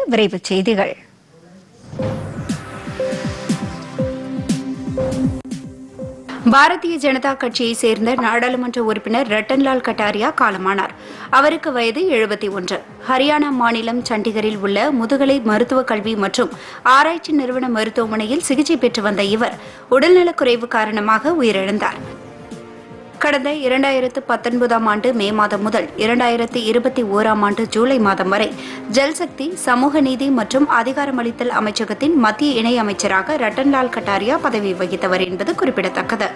விரைவுச் செய்திகள் பாரதிய ஜனதா கட்சியை சேர்ந்த நாடாளுமன்ற உறுப்பினர் ரட்டன்லால் கட்டாரியா காலமானார் அவருக்கு வயது எழுபத்தி ஒன்று ஹரியானா மாநிலம் சண்டிகரில் உள்ள முதுகலை மருத்துவ கல்வி மற்றும் ஆராய்ச்சி நிறுவன மருத்துவமனையில் சிகிச்சை பெற்று வந்த இவர் உடல்நலக்குறைவு காரணமாக உயிரிழந்தார் கடந்த இரண்டாயிரத்து பத்தொன்பதாம் ஆண்டு மே மாதம் முதல் இரண்டாயிரத்து இருபத்தி ஓராம் ஆண்டு ஜூலை மாதம் வரை ஜல்சக்தி சமூக நீதி மற்றும் அதிகாரமளித்தல் அமைச்சகத்தின் மத்திய இணை அமைச்சராக ரட்டன்லால் கட்டாரியா பதவி வகித்தவர் என்பது குறிப்பிடத்தக்கது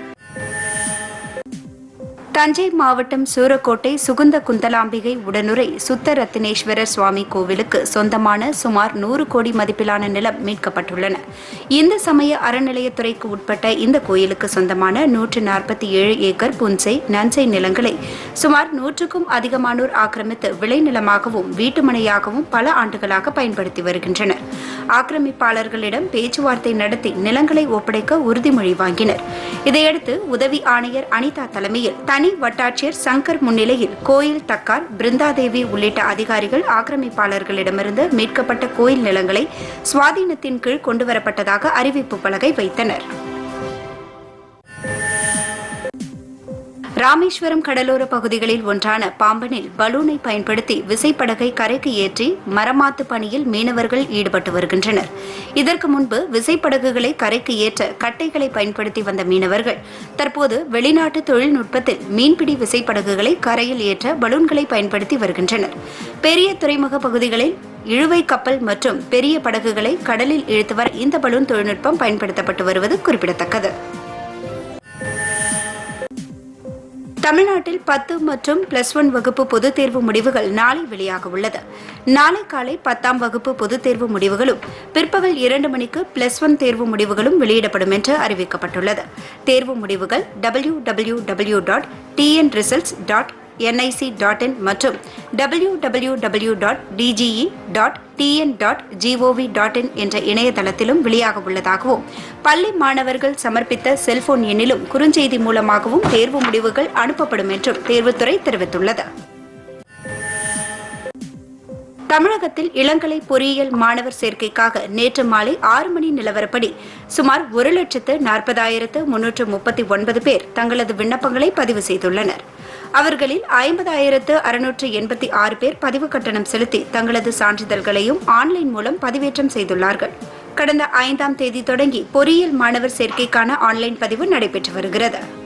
தஞ்சை மாவட்டம் சூரக்கோட்டை சுகுந்த குந்தலாம்பிகை உடனுரை சுத்த ரத்தினேஸ்வரர் சுவாமி கோவிலுக்கு சொந்தமான சுமார் நூறு கோடி மதிப்பிலான நிலம் மீட்கப்பட்டுள்ளன இந்து சமய அறநிலையத்துறைக்கு உட்பட்ட இந்த கோயிலுக்கு சொந்தமான நூற்று நாற்பத்தி ஏழு ஏக்கர் புன்சை நன்சை நிலங்களை சுமார் நூற்றுக்கும் அதிகமானோர் ஆக்கிரமித்து விளைநிலமாகவும் வீட்டுமனையாகவும் பல ஆண்டுகளாக பயன்படுத்தி வருகின்றனர் ஆக்கிரமிப்பாளர்களிடம் பேச்சுவார்த்தை நடத்தி நிலங்களை ஒப்படைக்க உறுதிமொழி வாங்கினர் இதையடுத்து உதவி ஆணையர் அனிதா தலைமையில் தனி வட்டாட்சியர் சங்கர் முன்னிலையில் கோயில் தக்கார் பிருந்தாதேவி உள்ளிட்ட அதிகாரிகள் ஆக்கிரமிப்பாளர்களிடமிருந்து மீட்கப்பட்ட கோயில் நிலங்களை சுவாதீனத்தின் கீழ் கொண்டுவரப்பட்டதாக அறிவிப்பு பலகை வைத்தனர் ராமேஸ்வரம் கடலோர பகுதிகளில் ஒன்றான பாம்பனில் பலூனை பயன்படுத்தி விசைப்படகை கரைக்கு ஏற்றி மரமாத்து பணியில் மீனவர்கள் ஈடுபட்டு வருகின்றனர் இதற்கு முன்பு விசைப்படகுகளை கரைக்கு ஏற்ற கட்டைகளை பயன்படுத்தி வந்த மீனவர்கள் தற்போது வெளிநாட்டு தொழில்நுட்பத்தில் மீன்பிடி விசைப்படகுகளை கரையில் ஏற்ற பலூன்களை பயன்படுத்தி வருகின்றனர் பெரிய துறைமுக பகுதிகளில் இழுவை கப்பல் மற்றும் பெரிய படகுகளை கடலில் இழுத்து வர இந்த பலூன் தொழில்நுட்பம் பயன்படுத்தப்பட்டு வருவது குறிப்பிடத்தக்கது தமிழ்நாட்டில் பத்து மற்றும் பிளஸ் ஒன் வகுப்பு பொதுத் தேர்வு முடிவுகள் நாளை வெளியாக உள்ளது நாளை காலை பத்தாம் வகுப்பு பொதுத் தேர்வு முடிவுகளும் பிற்பகல் இரண்டு மணிக்கு பிளஸ் ஒன் தேர்வு முடிவுகளும் வெளியிடப்படும் என்று அறிவிக்கப்பட்டுள்ளது தேர்வு முடிவுகள் W W W dot TN results dot NIC dot in மற்றும் W W W dot DGE dot TN dot GOV dot in என்ற இணையதளத்திலும் வெளியாக உள்ளதாகவும் பள்ளி மாணவர்கள் சமர்ப்பித்த செல்போன் எண்ணிலும் குறுஞ்செய்தி மூலமாகவும் தேர்வு முடிவுகள் அனுப்பப்படும் என்றும் தேர்வுத்துறை தெரிவித்துள்ளது தமிழகத்தில் இளங்கலை பொறியியல் மாணவர் சேர்க்கைக்காக நேற்று மாலை ஆறு மணி நிலவரப்படி சுமார் ஒரு லட்சத்து நாற்பதாயிரத்து முன்னூற்று முப்பத்தி ஒன்பது பேர் தங்களது விண்ணப்பங்களை பதிவு செய்துள்ளனர் அவர்களில் ஐம்பதாயிரத்து அறுநூற்று எண்பத்தி ஆறு பேர் பதிவு கட்டணம் செலுத்தி தங்களது சான்றிதழ்களையும் ஆன்லைன் மூலம் பதிவேற்றம் செய்துள்ளார்கள் கடந்த ஐந்தாம் தேதி தொடங்கி பொறியியல் மாணவர் சேர்க்கைக்கான ஆன்லைன் பதிவு நடைபெற்று வருகிறது